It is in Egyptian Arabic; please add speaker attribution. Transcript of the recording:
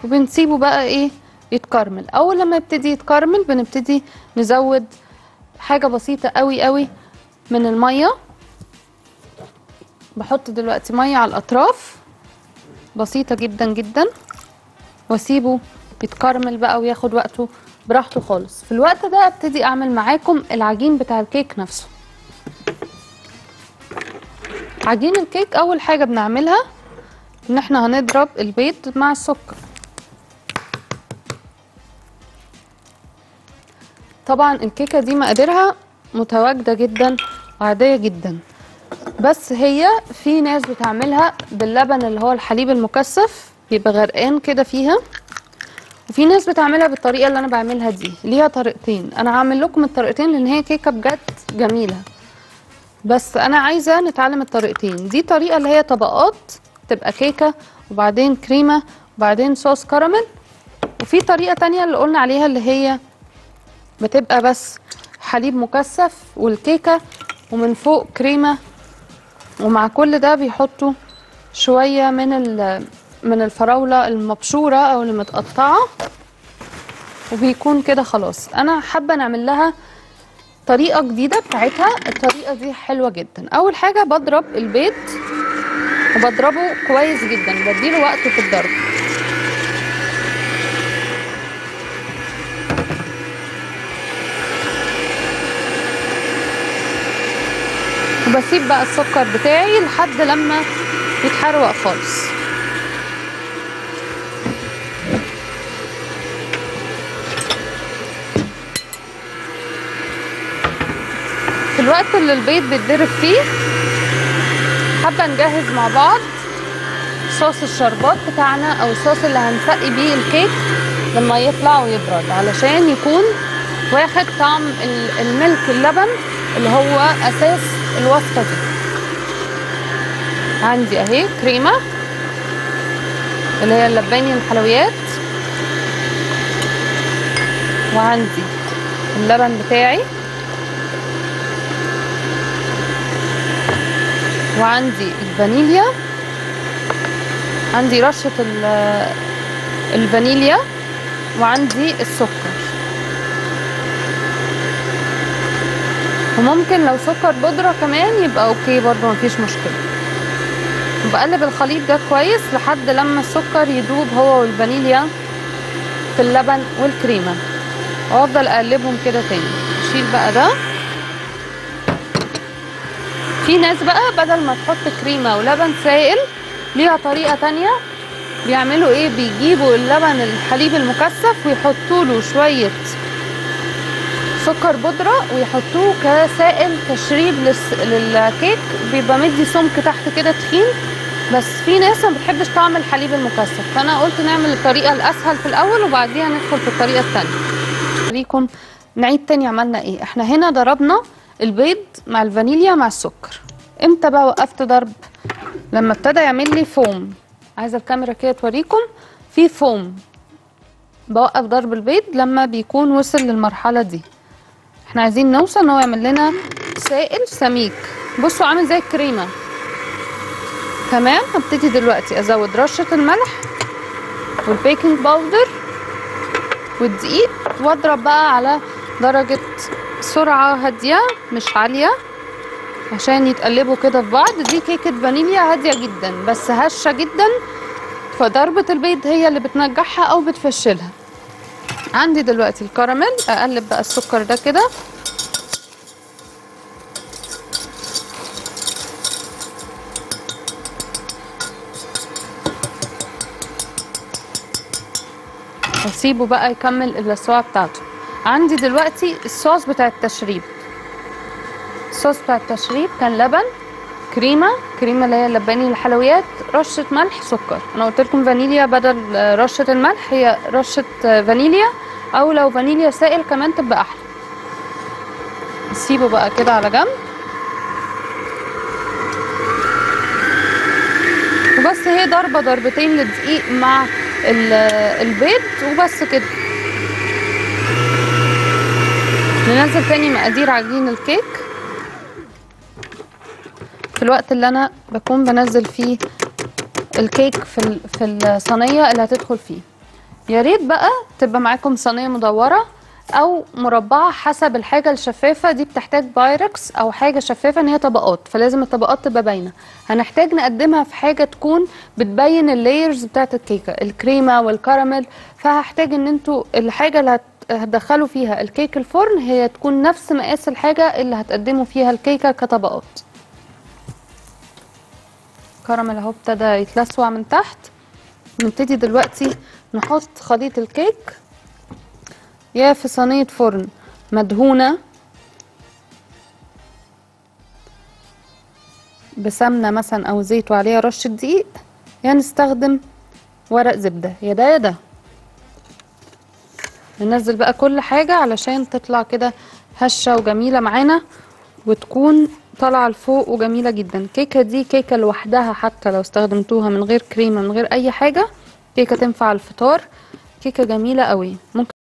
Speaker 1: وبنسيبه بقى ايه يتكرمل اول لما يبتدي يتكرمل بنبتدي نزود حاجه بسيطه قوي قوي من الميه بحط دلوقتي ميه على الاطراف بسيطه جدا جدا واسيبه يتكرمل بقى وياخد وقته براحته خالص في الوقت ده ابتدي اعمل معاكم العجين بتاع الكيك نفسه عجين الكيك اول حاجه بنعملها ان احنا هنضرب البيض مع السكر طبعا الكيكه دي مقاديرها متواجده جدا وعاديه جدا بس هي في ناس بتعملها باللبن اللي هو الحليب المكثف بيبقى غرقان كده فيها وفي ناس بتعملها بالطريقه اللي انا بعملها دي ليها طريقتين انا هعمل لكم الطريقتين لان هي كيكه بجد جميله بس انا عايزه نتعلم الطريقتين دي طريقه اللي هي طبقات تبقى كيكه وبعدين كريمه وبعدين صوص كراميل وفي طريقه تانية اللي قلنا عليها اللي هي بتبقى بس حليب مكثف والكيكه ومن فوق كريمه ومع كل ده بيحطوا شويه من ال- من الفراوله المبشوره او المتقطعه وبيكون كده خلاص انا حابه نعمل لها طريقه جديده بتاعتها الطريقه دي حلوه جدا اول حاجه بضرب البيض وبضربه كويس جدا بديله وقت في الضرب وبسيب بقى السكر بتاعي لحد لما يتحروق خالص في الوقت اللي البيض بيتضرب فيه حابه نجهز مع بعض صوص الشربات بتاعنا او الصوص اللي هنسقي بيه الكيك لما يطلع ويبرد علشان يكون واخد طعم ال- الملك اللبن اللي هو اساس الوصفه دي عندي اهي كريمه اللي هي اللباني الحلويات وعندي اللبن بتاعي وعندي الفانيليا عندي رشة ال- الفانيليا وعندي السكر وممكن لو سكر بودرة كمان يبقى اوكي برضه مفيش مشكلة وبقلب الخليط ده كويس لحد لما السكر يدوب هو والفانيليا في اللبن والكريمة وافضل اقلبهم كده تاني اشيل بقى ده في ناس بقى بدل ما تحط كريمة ولبن سائل ليها طريقة تانية بيعملوا ايه بيجيبوا اللبن الحليب المكثف ويحطوا له شوية سكر بودرة ويحطوه كسائل تشريب للس- للكيك بيبقى مدي سمك تحت كده تخين بس في ناس ما بتحبش طعم الحليب المكثف فانا قلت نعمل الطريقة الاسهل في الاول وبعديها ندخل في الطريقة التانية اوريكم نعيد تاني عملنا ايه احنا هنا ضربنا البيض مع الفانيليا مع السكر امتى بقى وقفت ضرب لما ابتدى يعمل لي فوم عايزه الكاميرا كده توريكم في فوم بوقف ضرب البيض لما بيكون وصل للمرحله دي احنا عايزين نوصل ان هو يعمل لنا سائل سميك بصوا عامل زي الكريمه تمام هبتدي دلوقتي ازود رشه الملح والبيكنج باودر والدقيق واضرب بقى على درجه سرعه هاديه مش عاليه عشان يتقلبوا كده في بعض دي كيكه فانيليا هاديه جدا بس هشه جدا فضربه البيض هي اللي بتنجحها او بتفشلها عندي دلوقتي الكراميل اقلب بقى السكر ده كده واسيبه بقى يكمل الاسواق بتاعته عندي دلوقتي الصوص بتاع التشريب الصوص بتاع التشريب كان لبن كريمه كريمه اللي هي اللباني الحلويات رشه ملح سكر انا قلت لكم فانيليا بدل آه، رشه الملح هي رشه آه، فانيليا او لو فانيليا سائل كمان تبقى احلى نسيبه بقى كده على جنب وبس هي ضربه ضربتين للدقيق مع ال- البيض وبس كده ننزل تاني مقادير عجين الكيك في الوقت اللي انا بكون بنزل فيه الكيك في ال- في الصينيه اللي هتدخل فيه يا ريت بقى تبقى معاكم صينيه مدوره او مربعه حسب الحاجه الشفافه دي بتحتاج بايركس او حاجه شفافه ان هي طبقات فلازم الطبقات تبقى باينه هنحتاج نقدمها في حاجه تكون بتبين اللايرز بتاعت الكيكه الكريمه والكراميل فهحتاج ان انتوا الحاجه اللي هت هتدخلوا فيها الكيك الفرن هي تكون نفس مقاس الحاجه اللي هتقدموا فيها الكيكه كطبقات كراميل اهو ابتدى يتلسوع من تحت نبتدي دلوقتي نحط خليط الكيك يا في صينية فرن مدهونة بسمنة مثلا أو زيت وعليها رشة دقيق يا نستخدم ورق زبدة يا ده يا ده ننزل بقى كل حاجة علشان تطلع كده هشة وجميلة معانا وتكون طالعة لفوق وجميلة جدا الكيكة دي كيكة لوحدها حتى لو استخدمتوها من غير كريمة من غير أي حاجة كيكة تنفع الفطار كيكة جميلة قوي ممكن